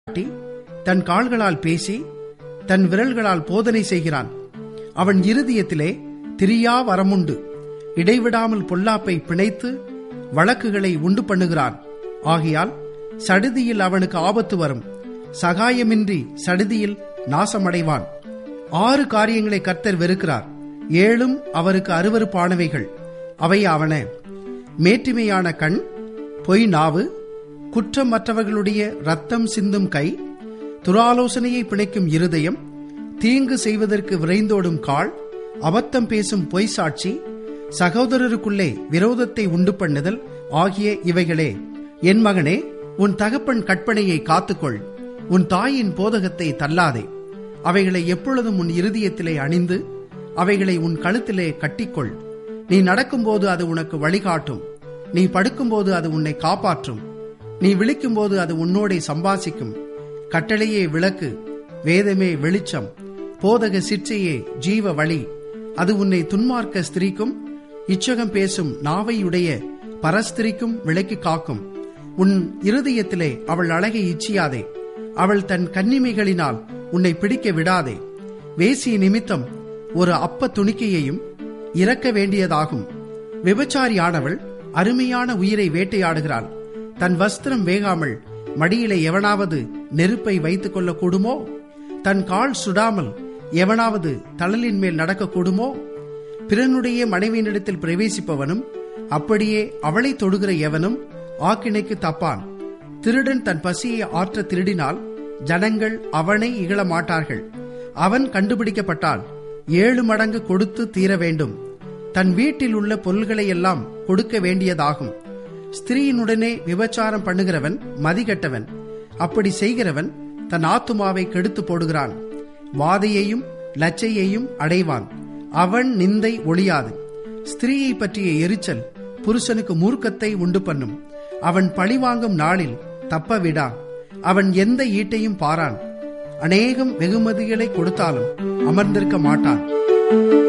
காட்டி தன் கால்களால் பேசி தன் விரல்களால் போதனை செய்கிறான் அவன் இருதயத்திலே திரியா வரமுண்டு இடைவிடாமல் பொல்லாப்பை பிணைத்து வழக்குகளை உண்டு பண்ணுகிறான் ஆகையால் சடுதியில் அவனுக்கு ஆபத்து வரும் சகாயமின்றி சடுதியில் நாசமடைவான் ஆறு காரியங்களை கர்த்தர் வெறுக்கிறார் ஏழும் அவருக்கு அருவருப்பானவைகள் அவை அவன மேட்டிமையான கண் பொய் நாவு குற்றமற்றவர்களுடைய ரத்தம் சிந்தும் கை துராலோசனையை பிணைக்கும் இருதயம் தீங்கு செய்வதற்கு விரைந்தோடும் கால் அபத்தம் பேசும் பொய் சாட்சி சகோதரருக்குள்ளே விரோதத்தை உண்டு பண்ணுதல் ஆகிய இவைகளே என் மகனே உன் தகப்பன் கற்பனையை காத்துக்கொள் உன் தாயின் போதகத்தை தள்ளாதே அவைகளை எப்பொழுதும் உன் இருதயத்திலே அணிந்து அவைகளை உன் கழுத்திலே கட்டிக்கொள் நீ நடக்கும்போது அது உனக்கு வழிகாட்டும் நீ படுக்கும்போது அது உன்னை காப்பாற்றும் நீ விழிக்கும்போது அது உன்னோடே சம்பாசிக்கும் கட்டளையே விளக்கு வேதமே வெளிச்சம் போதக சிற்சையே ஜீவ வழி அது உன்னை துன்மார்க்க ஸ்திரீக்கும் இச்சகம் பேசும் நாவையுடைய பரஸ்திரிக்கும் விலக்கி காக்கும் உன் இருதயத்திலே அவள் அழகை இச்சியாதே அவள் தன் கன்னிமைகளினால் உன்னை பிடிக்க விடாதே வேசி நிமித்தம் ஒரு அப்ப துணிக்கையையும் இறக்க வேண்டியதாகும் விபச்சாரியானவள் அருமையான உயிரை வேட்டையாடுகிறாள் தன் வஸ்திரம் வேகாமல் மடியிலே எவனாவது நெருப்பை வைத்துக் கொள்ள கூடுமோ தன் கால் சுடாமல் எவனாவது தளலின் மேல் நடக்க கூடுமோ பிறனுடைய மனைவியினிடத்தில் பிரவேசிப்பவனும் அப்படியே அவளை தொடுகிற எவனும் ஆக்கினைக்கு தப்பான் திருடன் தன் பசியை ஆற்ற திருடினால் ஜனங்கள் அவனை இகழ மாட்டார்கள் அவன் கண்டுபிடிக்கப்பட்டால் ஏழு மடங்கு கொடுத்து தீர வேண்டும் தன் வீட்டில் உள்ள பொருள்களை எல்லாம் கொடுக்க வேண்டியதாகும் ஸ்திரீயினுடனே விபச்சாரம் பண்ணுகிறவன் மதிகட்டவன் அப்படி செய்கிறவன் தன் ஆத்துமாவை கெடுத்து போடுகிறான் வாதையையும் லச்சையையும் அடைவான் அவன் நிந்தை ஒளியாது ஸ்திரீயை பற்றிய எரிச்சல் புருஷனுக்கு மூர்க்கத்தை உண்டு பண்ணும் அவன் பழிவாங்கும் நாளில் தப்ப விடான் அவன் எந்த ஈட்டையும் பாரான் அநேகம் வெகுமதிகளை கொடுத்தாலும் அமர்ந்திருக்க மாட்டான்